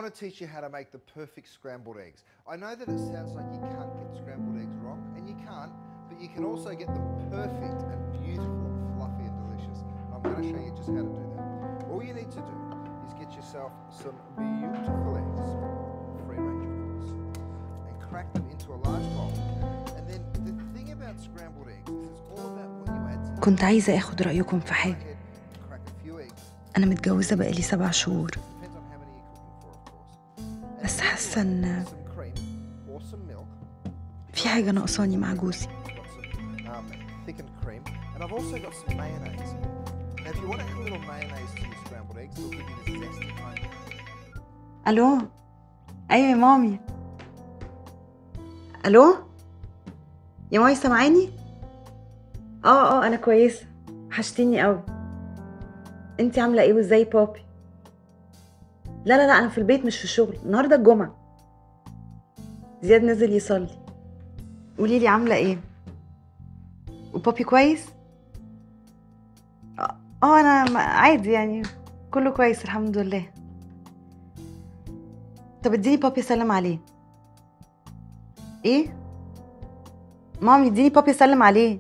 want to teach you how to make the perfect scrambled eggs. I know that it sounds like you can't get scrambled eggs wrong, and you can't, but you can also get them perfect and beautiful and fluffy and delicious. I'm going to show you just how to do that. All you need to do is get yourself some beautiful eggs, free range of course, and crack them into a large bowl. And then the thing about scrambled eggs is it's all about what you add to them. كنت عايزة أخد رأيكم في حاجة Crack a few eggs. أنا متجوزة بقالي سبع شهور Depends on how many you're cooking for, of course. بس حاسة إن Some cream or some milk. في حاجة ناقصاني مع جوزي I've got some um, thickened cream, and I've also got some mayonnaise. Now, if you want to add a little mayonnaise to your scrambled eggs, it'll give you this zesty kind of ألو أيوة يا مامي ألو يا مامي سامعاني اه اه أنا كويسة وحشتيني قوي انتي عاملة ايه وازاي بابي لا لا لا أنا في البيت مش في الشغل النهاردة الجمعة زياد نزل يصلي قولي لي عاملة ايه وبابي كويس اه آه، أنا م- عادي يعني كله كويس الحمد لله طب اديني بابي اسلم عليه ايه مامي اديني بابي اسلم عليه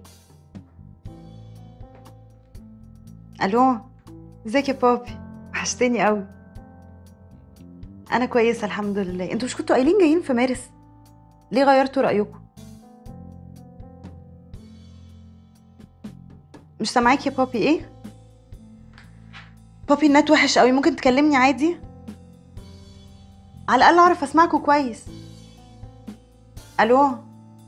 الو ازيك يا بابي وحشتني قوي انا كويسه الحمد لله انتوا مش كنتوا قايلين جايين في مارس ليه غيرتوا رايكم مش سامعاك يا بابي ايه بابي النت وحش قوي ممكن تكلمني عادي على الاقل اعرف اسمعكوا كويس الو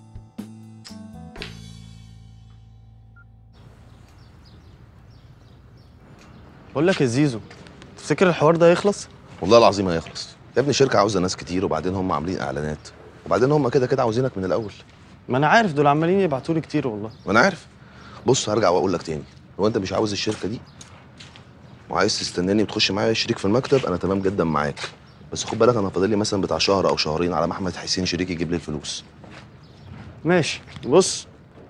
بقول لك يا زيزو تفتكر الحوار ده يخلص والله العظيم هيخلص يا ابني الشركه عاوزه ناس كتير وبعدين هم عاملين اعلانات وبعدين هم كده كده عاوزينك من الاول ما انا عارف دول عمالين يبعتوا لي كتير والله وانا عارف بص هرجع واقول لك تاني لو انت مش عاوز الشركه دي وعايز تستناني وتخش معايا شريك في المكتب انا تمام جدا معاك بس خد بالك انا فاضل لي مثلا بتاع شهر او شهرين على ما احمد حسين شريك يجيب لي الفلوس ماشي بص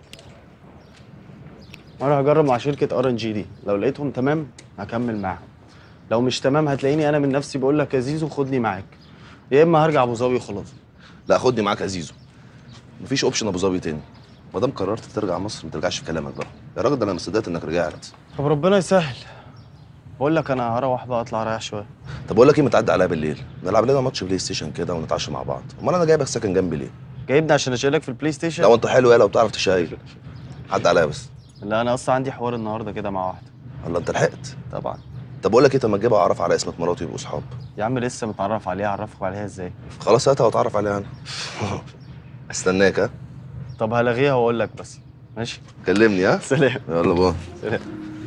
انا هجرب مع شركه ار ان جي دي لو لقيتهم تمام هكمل معاهم لو مش تمام هتلاقيني انا من نفسي بقول لك يا زيزو خدني معاك يا اما هرجع ابو ظبي وخلاص لا خدني معاك يا زيزو مفيش اوبشن ابو ظبي تاني ما دام قررت ترجع مصر ما ترجعش في كلامك بقى يا راجل ده انا ما صدقت انك رجعت طب ربنا يسهل بقول لك انا هروح بقى اطلع اريح شويه طب اقول لك ايه ما تعدي عليا بالليل نلعب لنا ماتش بلاي ستيشن كده ونتعشى مع بعض امال انا جايبك ساكن جنبي ليه جايبني عشان اشيلك في البلاي ستيشن لو انت حلو يالا وبتعرف تشايل عدى عليا بس لا انا اصلا عندي حوار النهارده كده مع واحده والله انت لحقت طبعا طب اقول لك ايه طب ما تجيبها اعرف على اسمك مراتي يبقوا اصحاب يا عم لسه متعرف عليها اعرفك عليها ازاي خلاص هاتها واتعرف عليها انا استناك ها طب هلغيها واقول لك بس ماشي كلمني ها سلام يلا باي سلام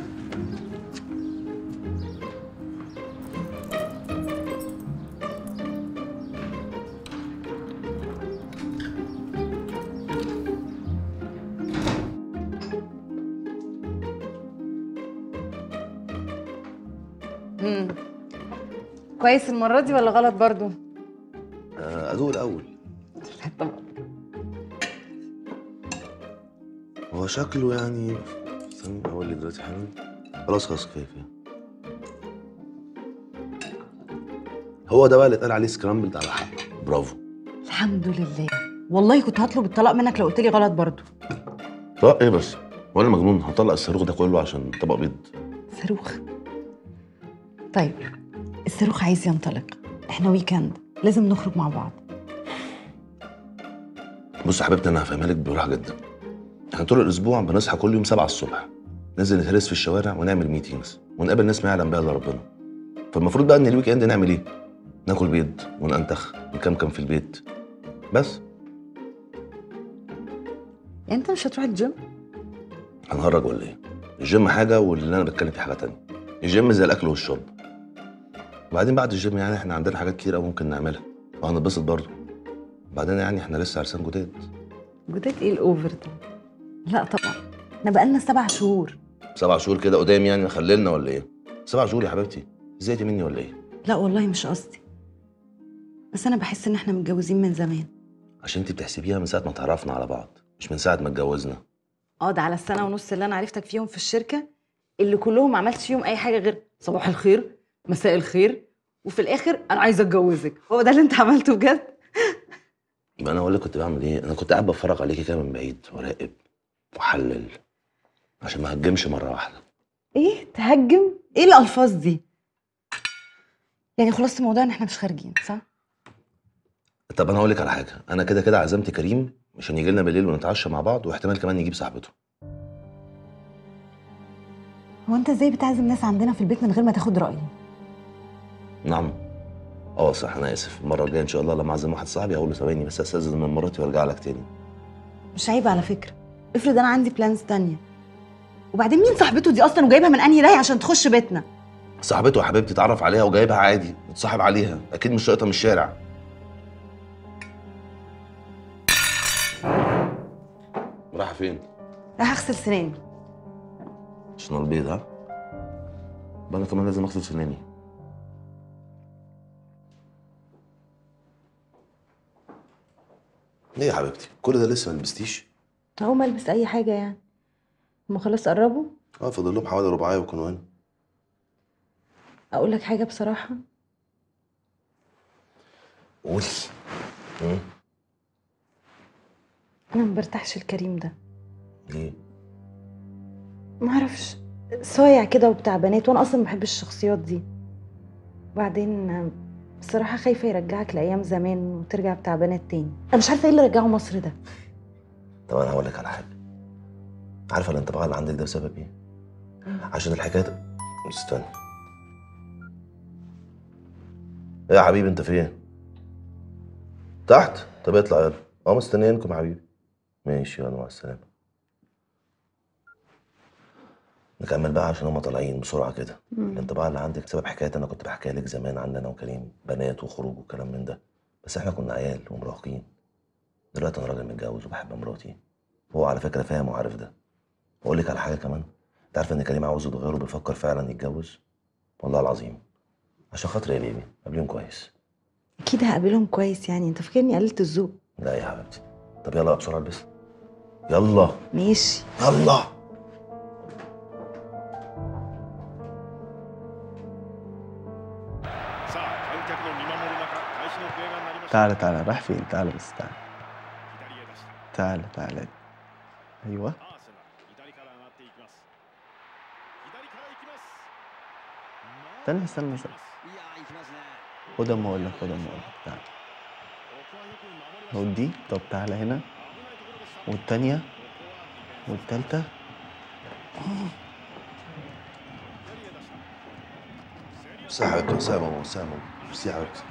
مم. كويس المرة دي ولا غلط برضو؟ آه، ادوق الاول طبعا هو شكله يعني استنى اقول لك دلوقتي حالا خلاص خلاص كفايه كفايه هو ده بقى اللي اتقال عليه سكرامبلد على حق برافو الحمد لله والله كنت هطلب الطلاق منك لو قلت لي غلط برضو طب ايه بس وانا مجنون هطلق الصاروخ ده كله عشان طبق بيض صاروخ طيب الصاروخ عايز ينطلق احنا ويكند لازم نخرج مع بعض بص يا حبيبتي انا هفهمها لك بصراحه جدا احنا طول الاسبوع بنصحى كل يوم 7 الصبح ننزل نتهرس في الشوارع ونعمل ميتينجز ونقابل ناس ما يعلم بها الا ربنا فالمفروض بقى ان الويك اند نعمل ايه ناكل بيض وننتخ نكمكم في البيت بس يعني انت مش هتروح الجيم هنهرج ولا ايه الجيم حاجه واللي انا بتكلم فيه حاجه تانية الجيم زي الاكل والشرب وبعدين بعد الجيم يعني احنا عندنا حاجات كتير قوي ممكن نعملها وهنتبسط برضه بعدين يعني احنا لسه عرسان جداد جداد ايه الاوفر ده لا طبعا احنا بقالنا سبع شهور سبع شهور كده قدام يعني خللنا ولا ايه سبع شهور يا حبيبتي زهقتي مني ولا ايه لا والله مش قصدي بس انا بحس ان احنا متجوزين من زمان عشان انت بتحسبيها من ساعه ما اتعرفنا على بعض مش من ساعه ما اتجوزنا اه ده على السنه ونص اللي انا عرفتك فيهم في الشركه اللي كلهم ما عملتش فيهم اي حاجه غير صباح الخير مساء الخير وفي الاخر انا عايزه اتجوزك هو ده اللي انت عملته بجد يبقى انا اقول لك كنت بعمل ايه انا كنت قاعد بتفرج عليكي كده من بعيد وراقب واحلل عشان ما هجمش مره واحده ايه تهجم ايه الالفاظ دي يعني خلاص الموضوع ان احنا مش خارجين صح طب انا هقول لك على حاجه انا كده كده عزمت كريم عشان يجي لنا بالليل ونتعشى مع بعض واحتمال كمان يجيب صاحبته هو انت ازاي بتعزم ناس عندنا في البيت من غير ما تاخد رايي نعم اه صح انا اسف المره الجايه ان شاء الله لما اعزم واحد صاحبي هقول له ثواني بس استاذن من مراتي وارجع لك تاني مش عيب على فكره افرض انا عندي بلانز تانية وبعدين مين صاحبته دي اصلا وجايبها من انهي راي عشان تخش بيتنا صاحبته يا حبيبتي اتعرف عليها وجايبها عادي اتصاحب عليها اكيد مش شقطه من الشارع رايحه فين راح اغسل سناني عشان البيض ها بقى انا كمان لازم اغسل سناني ليه يا حبيبتي كل ده لسه ما لبستيش هقوم البس اي حاجه يعني هما خلاص قربوا اه فاضل لهم حوالي رباعيه ويكونوا هنا اقول لك حاجه بصراحه قولي مم. انا ما برتاحش الكريم ده ليه معرفش صايع كده وبتاع بنات وانا اصلا ما بحبش الشخصيات دي وبعدين بصراحه خايفه يرجعك لايام زمان وترجع بتاع بنات تاني انا مش عارفه ايه اللي رجعه مصر ده طب انا هقول لك على حاجه عارفه الانطباع اللي عندك ده بسبب ايه عشان الحكايه استنى ايه يا حبيبي انت فين تحت طب اطلع يلا اه مستنيينكم يا حبيبي ماشي يلا مع السلامه نكمل بقى عشان هما طالعين بسرعه كده الانطباع اللي عندك سبب حكايه انا كنت بحكيها لك زمان عندنا انا وكريم بنات وخروج وكلام من ده بس احنا كنا عيال ومراهقين دلوقتي انا راجل متجوز وبحب مراتي هو على فكره فاهم وعارف ده واقول لك على حاجه كمان انت عارف ان كريم عاوز يتغير وبيفكر فعلا يتجوز والله العظيم عشان خاطر يا بيبي قابليهم كويس اكيد هقابلهم كويس يعني انت فاكرني قللت الذوق لا يا حبيبتي طب يلا بقى بسرعه البس يلا ماشي يلا تعالى تعالى رايح فين تعالى بس تعالى تعالى تعالى ايوه استنى استنى استنى خد اما اقول لك خد اما اقول لك تعالى خد دي طب تعالى هنا والتانية والتالتة بس يا حبيبتي بس يا ماما بس يا ماما بس يا حبيبتي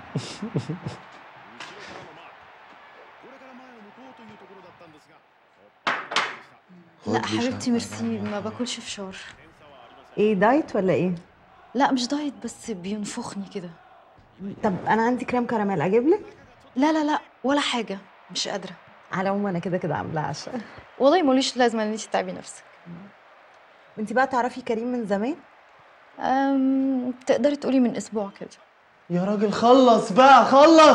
لا خد دي حبيبتي ميرسي ما باكلش فشار ايه دايت ولا ايه لا مش دايت بس بينفخني كده طب انا عندي كريم كراميل اجيب لك لا لا لا ولا حاجه مش قادره على العموم انا كده كده عامله عشاء والله ملوش لازمه ان انت تتعبي نفسك انت بقى تعرفي كريم من زمان أم... تقدري تقولي من اسبوع كده يا راجل خلص بقى خلص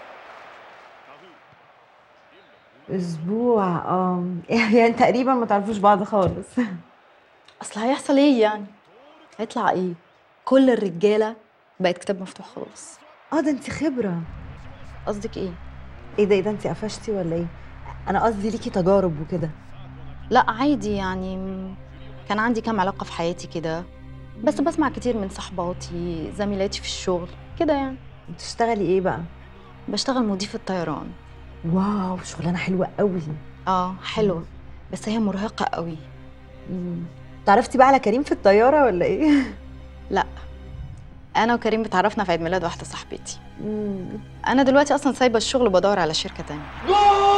اسبوع اه يعني تقريبا ما تعرفوش بعض خالص اصل هيحصل ايه يعني هيطلع ايه كل الرجاله بقت كتاب مفتوح خلاص اه ده انت خبره قصدك ايه ايه ده ايه ده انت قفشتي ولا ايه انا قصدي ليكي تجارب وكده لا عادي يعني م- كان عندي كام علاقه في حياتي كده بس بسمع كتير من صحباتي زميلاتي في الشغل كده يعني بتشتغلي ايه بقى بشتغل مضيفة طيران واو شغلانه حلوه قوي اه حلوة بس هي مرهقة قوي مم. تعرفتي بقى على كريم في الطياره ولا ايه لا انا وكريم اتعرفنا في عيد ميلاد واحدة صاحبتي مم. انا دلوقتي اصلا سايبة الشغل وبدور على شركة تانية جول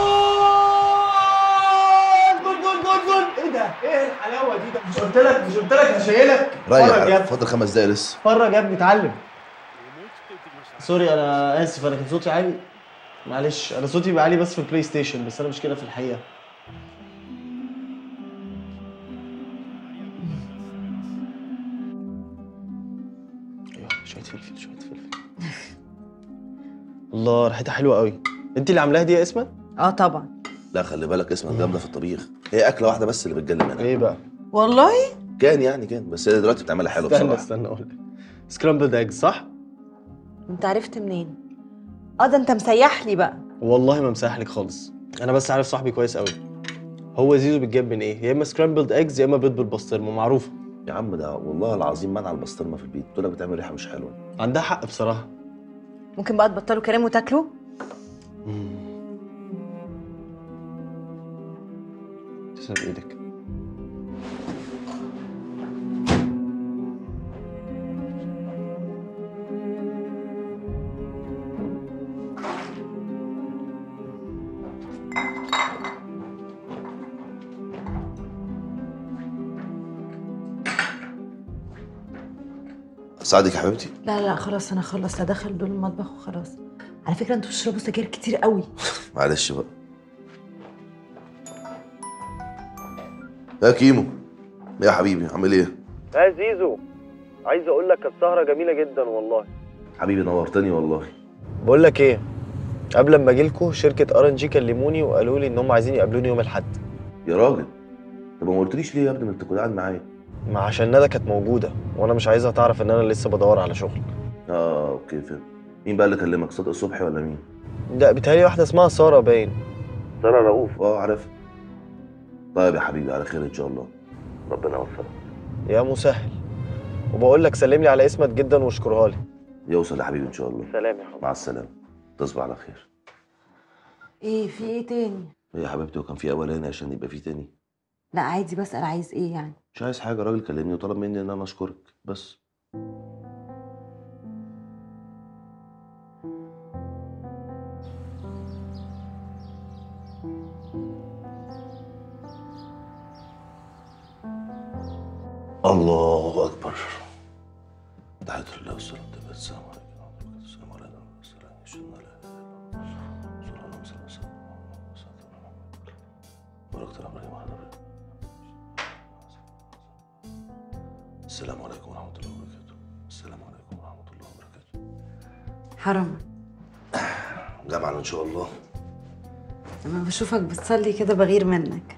جول جول جول جول ايه ده؟ ايه الحلاوه دي ده؟ مش قلت لك مش قلت لك هشيلك؟ رايح اتفرج يا يا ابني فاضل خمس دقايق لسه اتفرج يا ابني اتعلم سوري انا اسف انا كان صوتي عالي معلش انا صوتي بيبقى عالي بس في البلاي ستيشن بس انا مش كده في الحقيقه ايوه شويه فلفل شويه فلفل الله ريحتها حلوه قوي انت اللي عاملاها دي يا اسماء اه طبعا لا خلي بالك اسمك جامده في الطبيخ هي اكله واحده بس اللي بتجلي منها ايه بقى والله كان يعني كان بس هي دلوقتي بتعملها حلو استنى بصراحه استنى اقول لك سكرامبلد ايجز صح انت عرفت منين اه ده انت مسيح لي بقى والله ما مسيح لك خالص انا بس عارف صاحبي كويس قوي هو زيزو بيتجاب من ايه يا اما سكرامبلد ايجز يا اما بيض بالبسطرمه معروفه يا عم ده والله العظيم منع البسطرمه في البيت بتقول لك بتعمل ريحه مش حلوه عندها حق بصراحه ممكن بقى تبطلوا كلام وتاكلوا تسلم ايدك اساعدك يا حبيبتي لا لا خلاص انا خلصت هدخل دول المطبخ وخلاص على فكره انتوا بتشربوا سجاير كتير قوي معلش بقى يا كيمو يا حبيبي عامل ايه يا زيزو عايز اقول لك كانت سهره جميله جدا والله حبيبي نورتني والله بقول لك ايه قبل ما اجي لكم شركه ار ان جي كلموني وقالوا لي ان هم عايزين يقابلوني يوم الاحد يا راجل طب ما قلتليش ليه يا ابني ما انت كنت قاعد معايا ما عشان ندى كانت موجوده وانا مش عايزها تعرف ان انا لسه بدور على شغل اه اوكي فهمت مين بقى اللي كلمك صادق صبحي ولا مين ده بيتهيألي واحده اسمها ساره باين ساره رؤوف اه عارف طيب يا حبيبي على خير ان شاء الله ربنا يوفقك يا مسهل وبقول لك سلم لي على اسمت جدا واشكرها لي يوصل يا حبيبي ان شاء الله سلام يا حبيبي مع السلامه تصبح على خير ايه في ايه تاني ايه يا حبيبتي وكان في اولاني عشان يبقى في تاني لا عادي بسأل عايز ايه يعني مش عايز حاجه راجل كلمني وطلب مني ان انا اشكرك بس الله اكبر دعيت الله والصلاه والسلام عليكم السلام عليكم السلام يشهد لا اله الا الله صلى الله عليه وسلم باركت الله عليه وعلى آله. السلام عليكم ورحمة الله وبركاته السلام عليكم ورحمة الله وبركاته حرام جامعة إن شاء الله لما بشوفك بتصلي كده بغير منك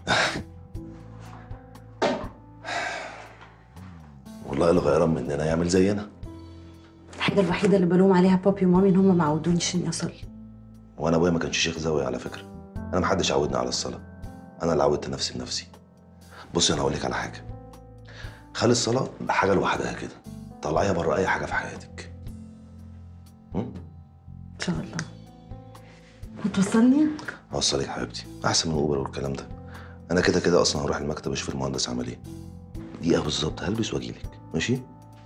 والله اللي غيران مننا يعمل زينا الحاجة الوحيدة اللي بلوم عليها بابي ومامي ان هم ما عودونيش اني اصلي وأنا أبويا ما كانش شيخ زاوية على فكرة أنا ما حدش عودني على الصلاة أنا اللي عودت نفسي بنفسي بصي أنا هقول لك على حاجة خلي الصلاة حاجة لوحدها كده طلعيها بره أي حاجة في حياتك م? ان شاء الله هتوصلني أوصلك حبيبتي أحسن من أوبر والكلام ده أنا كده كده أصلا هروح المكتب أشوف المهندس عمل إيه دقيقة بالظبط هلبس وأجيلك ماشي؟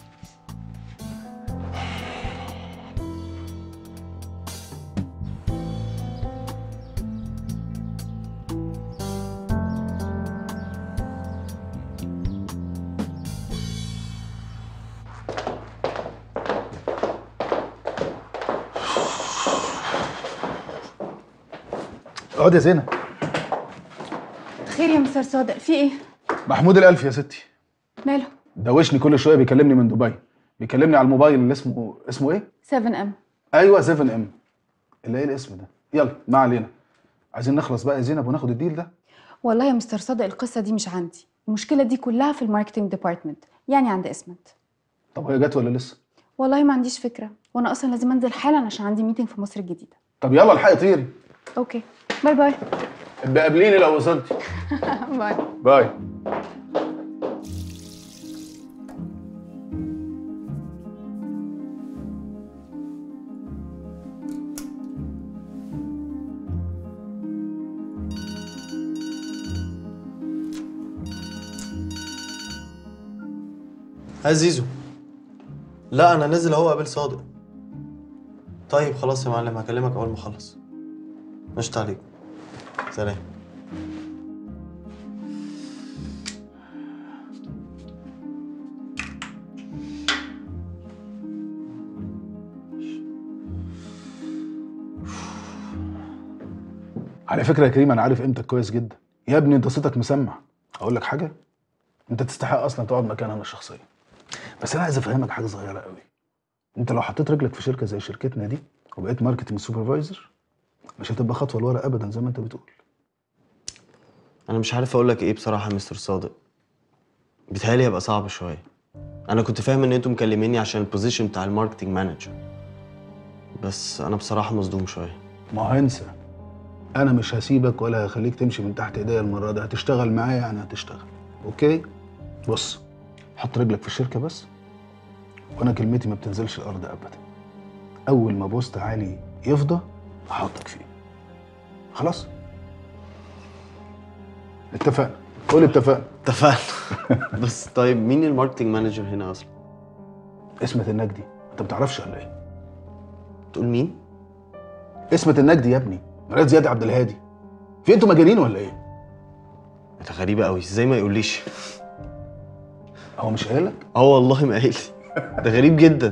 اقعد يا زينب خير يا مستر صادق في ايه؟ محمود الالف يا ستي ماله؟ دوشني كل شويه بيكلمني من دبي بيكلمني على الموبايل اللي اسمه اسمه ايه 7 ام ايوه 7 ام اللي ايه الاسم ده يلا ما علينا عايزين نخلص بقى يا زينب وناخد الديل ده والله يا مستر صادق القصه دي مش عندي المشكله دي كلها في الماركتنج ديبارتمنت يعني عند اسمت طب هي جت ولا لسه والله ما عنديش فكره وانا اصلا لازم انزل حالا عشان عندي ميتنج في مصر الجديده طب يلا الحقي طيري اوكي باي باي ابقى قابليني لو وصلتي باي باي ها زيزو لا انا نازل اهو قابل صادق طيب خلاص يا معلم هكلمك اول ما اخلص قشطة عليك سلام على فكره يا كريم انا عارف قيمتك كويس جدا يا ابني انت صوتك مسمع اقول لك حاجه انت تستحق اصلا تقعد مكان انا شخصيا بس انا عايز افهمك حاجه صغيره قوي انت لو حطيت رجلك في شركه زي شركتنا دي وبقيت ماركتنج سوبرفايزر مش هتبقى خطوه لورا ابدا زي ما انت بتقول انا مش عارف اقول لك ايه بصراحه يا مستر صادق بيتهيألي هيبقى صعب شويه انا كنت فاهم ان انتوا مكلميني عشان البوزيشن بتاع الماركتنج مانجر بس انا بصراحه مصدوم شويه ما هو انسى انا مش هسيبك ولا هخليك تمشي من تحت ايديا المره دي هتشتغل معايا يعني هتشتغل اوكي بص حط رجلك في الشركه بس وانا كلمتي ما بتنزلش الارض ابدا اول ما بوست عالي يفضى هحطك فيه خلاص اتفقنا قول اتفقنا اتفقنا بس طيب مين الماركتنج مانجر هنا اصلا اسمة النجدي انت بتعرفش ولا ايه تقول مين اسمة النجدي يا ابني مرات زياد عبد الهادي في انتوا مجانين ولا ايه ده غريبه قوي ازاي ما يقوليش هو مش قايل لك اه والله ما قايل لي ده غريب جدا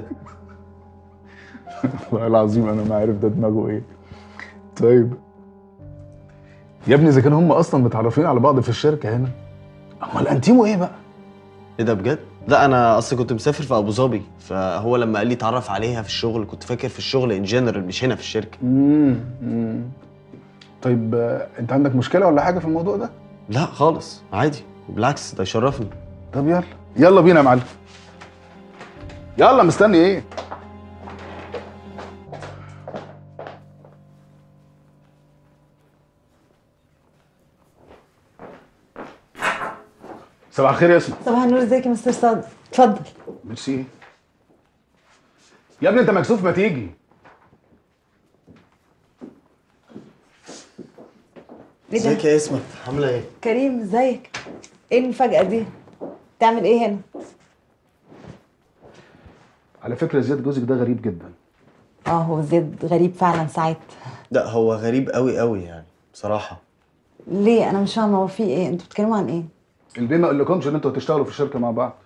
والله العظيم انا ما عارف ده دماغه ايه طيب يا ابني اذا كانوا هم اصلا متعرفين على بعض في الشركه هنا امال انتيمو ايه بقى ايه ده بجد لا انا اصلا كنت مسافر في ابو ظبي فهو لما قال لي اتعرف عليها في الشغل كنت فاكر في الشغل ان جنرال مش هنا في الشركه امم طيب آه، انت عندك مشكله ولا حاجه في الموضوع ده لا خالص عادي بالعكس ده يشرفني طب يلا يلا بينا يا معلم يلا مستني ايه صباح الخير يا اسماء صباح النور ازيك يا مستر صادق اتفضل ميرسي يا ابني انت مكسوف ما تيجي ايه ازيك ده يا اسمت عامله ايه كريم ازيك ايه المفاجأة دي تعمل ايه هنا على فكره زياد جوزك ده غريب جدا اه هو زياد غريب فعلا ساعات لا هو غريب قوي قوي يعني بصراحه ليه انا مش فاهمه هو في ايه انتوا بتتكلموا عن ايه البيه ما قالكمش ان انتوا هتشتغلوا في الشركه مع بعض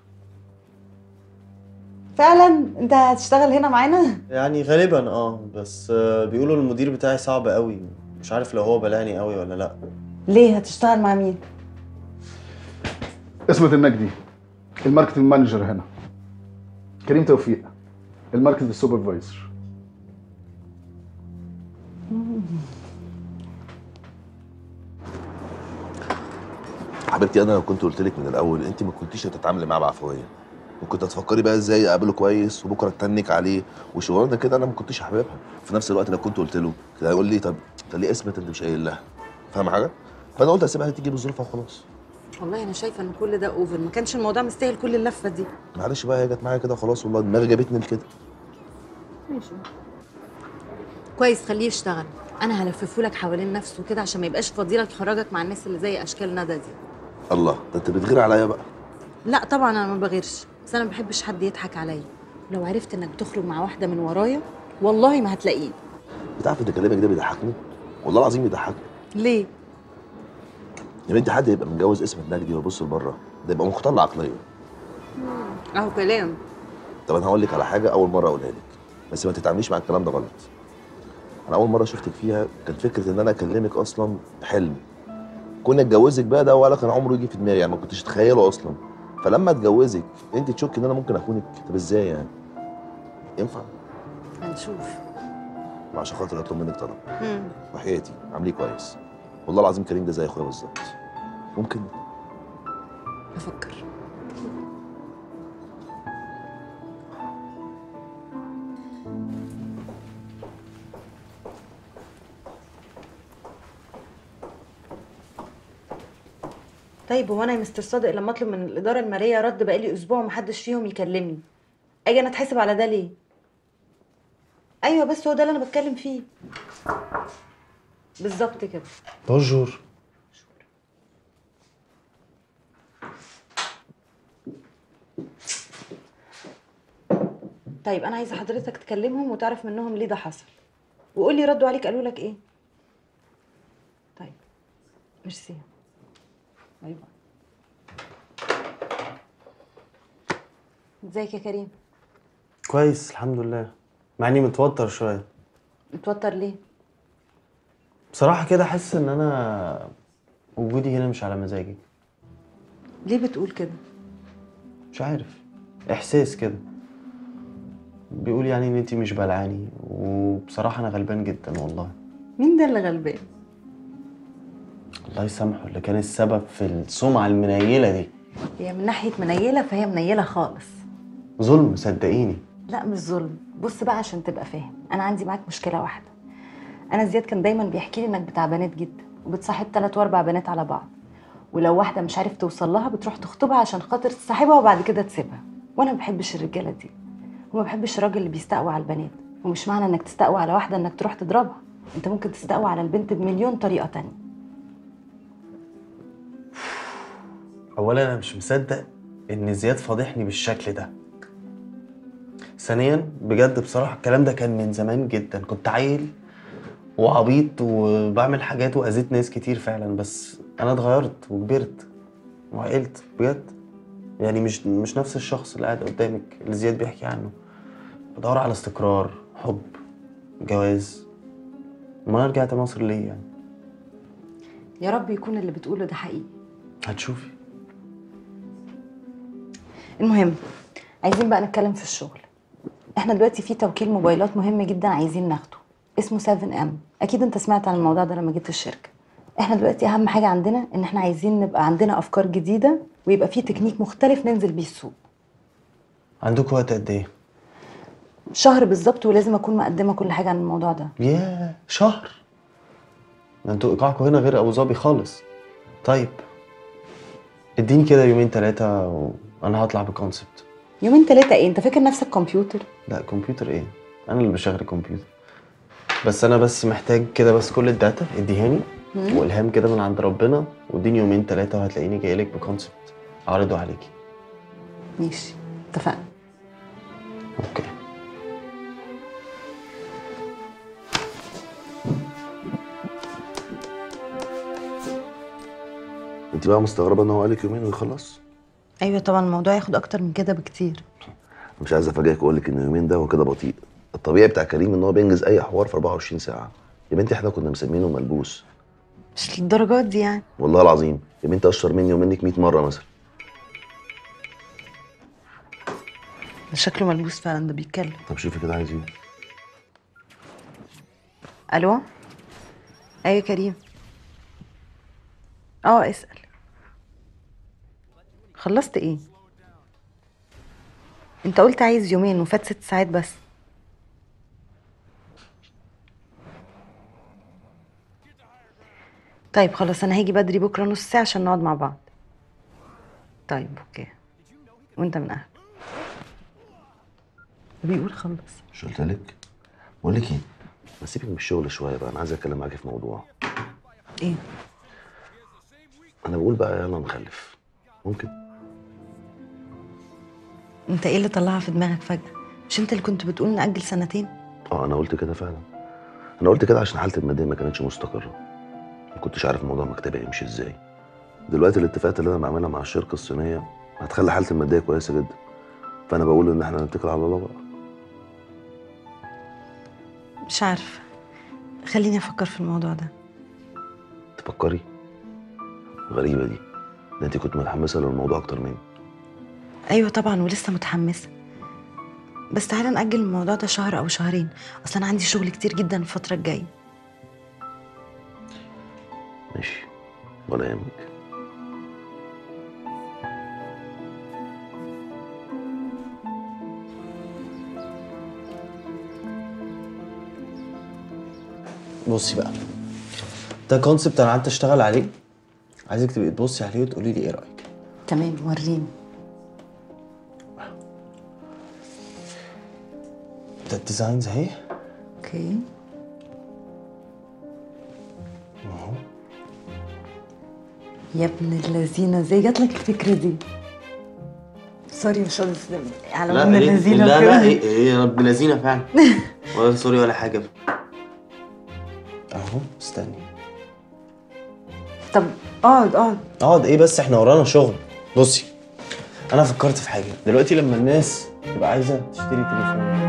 فعلا انت هتشتغل هنا معانا يعني غالبا اه بس آه، بيقولوا المدير بتاعي صعب قوي مش عارف لو هو بلعني قوي ولا لا ليه هتشتغل مع مين اسمة النجدي الماركتنج مانجر هنا كريم توفيق الماركتنج سوبرفايزر حبيبتي انا لو كنت قلت لك من الاول انت ما كنتيش هتتعاملي معاه بعفويه وكنت هتفكري بقى ازاي اقابله كويس وبكره اتنك عليه وشغلانه كده انا ما كنتش حاببها في نفس الوقت لو كنت قلت له كده هيقول لي طب طب ليه اسمت انت مش قايل لها فاهم حاجه فانا قلت اسيبها تيجي بظروفها وخلاص والله انا شايفه ان كل ده اوفر ما كانش الموضوع مستاهل كل اللفه دي معلش بقى هي جت معايا كده خلاص والله دماغي جابتني لكده ماشي كويس خليه يشتغل انا هلففه لك حوالين نفسه كده عشان ما يبقاش فضيلك يخرجك مع الناس اللي زي اشكال ندى دي الله ده انت بتغير عليا بقى لا طبعا انا ما بغيرش بس انا ما بحبش حد يضحك عليا لو عرفت انك بتخرج مع واحده من ورايا والله ما هتلاقيه بتعرف ان كلامك ده بيضحكني والله العظيم بيضحكني ليه يا بنتي حد يبقى متجوز اسم النجدي ويبص لبره ده يبقى مختل عقليا اهو كلام طب انا هقول لك على حاجه اول مره اقولها لك بس ما تتعامليش مع الكلام ده غلط انا اول مره شفتك فيها كان فكره ان انا اكلمك اصلا حلم كون اتجوزك بقى ده ولا كان عمره يجي في دماغي يعني ما كنتش اتخيله اصلا فلما اتجوزك انت تشك ان انا ممكن اخونك طب ازاي يعني ينفع هنشوف عشان خاطر اطلب منك طلب مم. وحياتي عامليه كويس والله العظيم كريم ده زي اخويا بالظبط ممكن بفكر طيب هو انا يا مستر صادق لما اطلب من الاداره الماليه رد بقالي اسبوع ومحدش فيهم يكلمني اجي انا اتحاسب على ده ليه ايوه بس هو ده اللي انا بتكلم فيه بالظبط كده بونجور طيب انا عايزه حضرتك تكلمهم وتعرف منهم ليه ده حصل وقول لي ردوا عليك قالوا لك ايه طيب ميرسي باي باي ازيك يا كريم كويس الحمد لله مع اني متوتر شويه متوتر ليه بصراحه كده حاسس ان انا وجودي هنا مش على مزاجي ليه بتقول كده مش عارف احساس كده بيقول يعني ان انتي مش بلعاني وبصراحه انا غلبان جدا والله مين ده اللي غلبان الله يسامحه اللي كان السبب في السمعه المنيله دي هي من ناحيه منيله فهي منيله خالص ظلم صدقيني لا مش ظلم بص بقى عشان تبقى فاهم انا عندي معاك مشكله واحده انا زياد كان دايما بيحكي لي انك بتاع بنات جدا وبتصاحب ثلاث واربع بنات على بعض ولو واحده مش عارف توصل لها بتروح تخطبها عشان خاطر تصاحبها وبعد كده تسيبها وانا ما بحبش الرجاله دي وما بحبش الراجل اللي بيستقوى على البنات ومش معنى انك تستقوى على واحده انك تروح تضربها انت ممكن تستقوى على البنت بمليون طريقه تانية اولا انا مش مصدق ان زياد فاضحني بالشكل ده ثانيا بجد بصراحه الكلام ده كان من زمان جدا كنت عيل وعبيط وبعمل حاجات واذيت ناس كتير فعلا بس انا اتغيرت وكبرت وعقلت بجد يعني مش مش نفس الشخص اللي قاعد قدامك اللي زياد بيحكي عنه بدور على استقرار حب جواز ما انا رجعت مصر ليه يعني يا رب يكون اللي بتقوله ده حقيقي هتشوفي المهم عايزين بقى نتكلم في الشغل احنا دلوقتي في توكيل موبايلات مهم جدا عايزين ناخده اسمه 7 ام اكيد انت سمعت عن الموضوع ده لما جيت الشركه احنا دلوقتي اهم حاجه عندنا ان احنا عايزين نبقى عندنا افكار جديده ويبقى في تكنيك مختلف ننزل بيه السوق عندكم وقت قد ايه شهر بالظبط ولازم اكون مقدمه كل حاجه عن الموضوع ده ياه شهر ده انتوا ايقاعكم هنا غير ابو ظبي خالص طيب اديني كده يومين ثلاثة وانا هطلع بكونسبت يومين ثلاثه ايه انت فاكر نفسك كمبيوتر لا كمبيوتر ايه انا اللي بشغل الكمبيوتر بس انا بس محتاج كده بس كل الداتا اديهاني والهام كده من عند ربنا واديني يومين ثلاثة وهتلاقيني جاي لك بكونسبت اعرضه عليكي ماشي اتفقنا اوكي انت بقى مستغربه ان هو قالك يومين ويخلص ايوه طبعا الموضوع ياخد اكتر من كده بكتير مش عايز افاجئك واقول لك ان يومين ده هو كده بطيء الطبيعي بتاع كريم ان هو بينجز اي حوار في 24 ساعه يا بنتي احنا كنا مسمينه ملبوس مش للدرجات دي يعني والله العظيم يا بنتي اشطر مني ومنك 100 مره مثلا ده شكله ملبوس فعلا ده بيتكلم طب شوفي كده عايز ايه الو ايوه كريم اه اسال خلصت ايه انت قلت عايز يومين وفات ست ساعات بس طيب خلاص انا هاجي بدري بكره نص ساعه عشان نقعد مع بعض طيب اوكي وانت من اهلك بيقول خلص مش قلت لك بقول لك ايه ما سيبك من الشغل شويه بقى انا عايز اتكلم معاكي في موضوع ايه انا بقول بقى يلا نخلف ممكن انت ايه اللي طلعها في دماغك فجاه مش انت اللي كنت بتقول نأجل سنتين اه انا قلت كده فعلا انا قلت كده عشان حالتي الماديه ما كانتش مستقره ما كنتش عارف موضوع مكتبي هيمشي ازاي دلوقتي الاتفاقات اللي انا بعملها مع الشركه الصينيه هتخلي حالتي الماديه كويسه جدا فانا بقول ان احنا نتكل على الله بقى مش عارفه خليني افكر في الموضوع ده تفكري غريبه دي ده انت كنت متحمسه للموضوع اكتر مني ايوه طبعا ولسه متحمسه بس تعالى نأجل الموضوع ده شهر او شهرين اصل انا عندي شغل كتير جدا الفتره الجايه ماشي ولا يهمك بصي بقى ده كونسبت انا قعدت اشتغل عليه عايزك تبقي تبصي عليه وتقولي لي ايه رايك تمام وريني ده الديزاينز اهي اوكي اهو يا ابن اللذينه ازاي جات لك الفكره دي سوري مش قصدي على ابن ايه اللذينه لا وكده. لا ايه ايه يا رب لذينه فعلا ولا سوري ولا حاجه اهو استني طب اقعد اقعد اقعد ايه بس احنا ورانا شغل بصي انا فكرت في حاجه دلوقتي لما الناس تبقى عايزه تشتري تليفون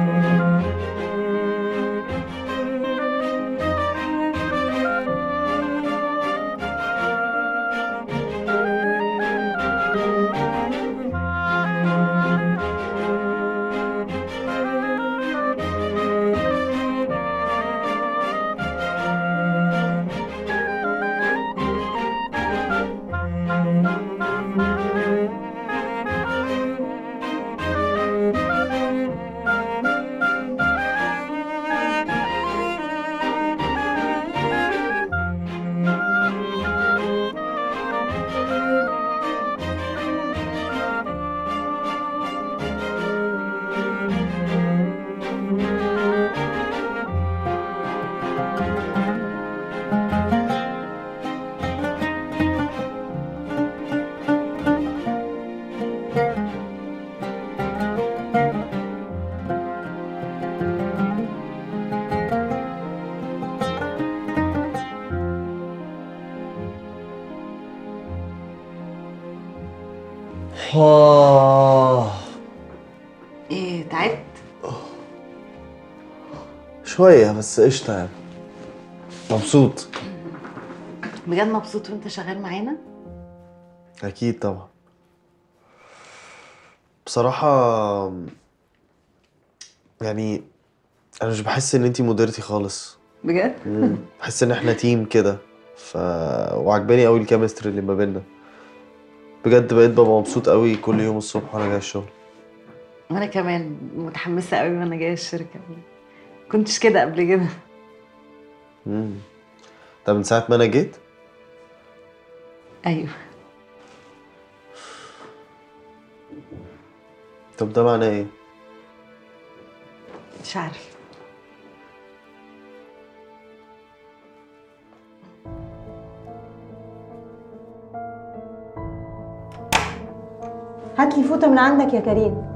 آه ايه تعبت شوية بس قشطة يعني مبسوط بجد مبسوط وانت شغال معانا أكيد طبعا بصراحة يعني أنا مش بحس إن أنتي مديرتي خالص بجد مم. بحس إن إحنا تيم كده ف وعجباني أوي الكيمستري اللي ما بينا بجد بقيت ببقى مبسوط أوي كل يوم الصبح وأنا جاي الشغل وانا كمان متحمسه قوي وانا جايه الشركه كنتش كده قبل كده مم. ده من ساعة ما أنا جيت ايوه طب ده معناه إيه؟ مش عارف هات لي فوطه من عندك يا كريم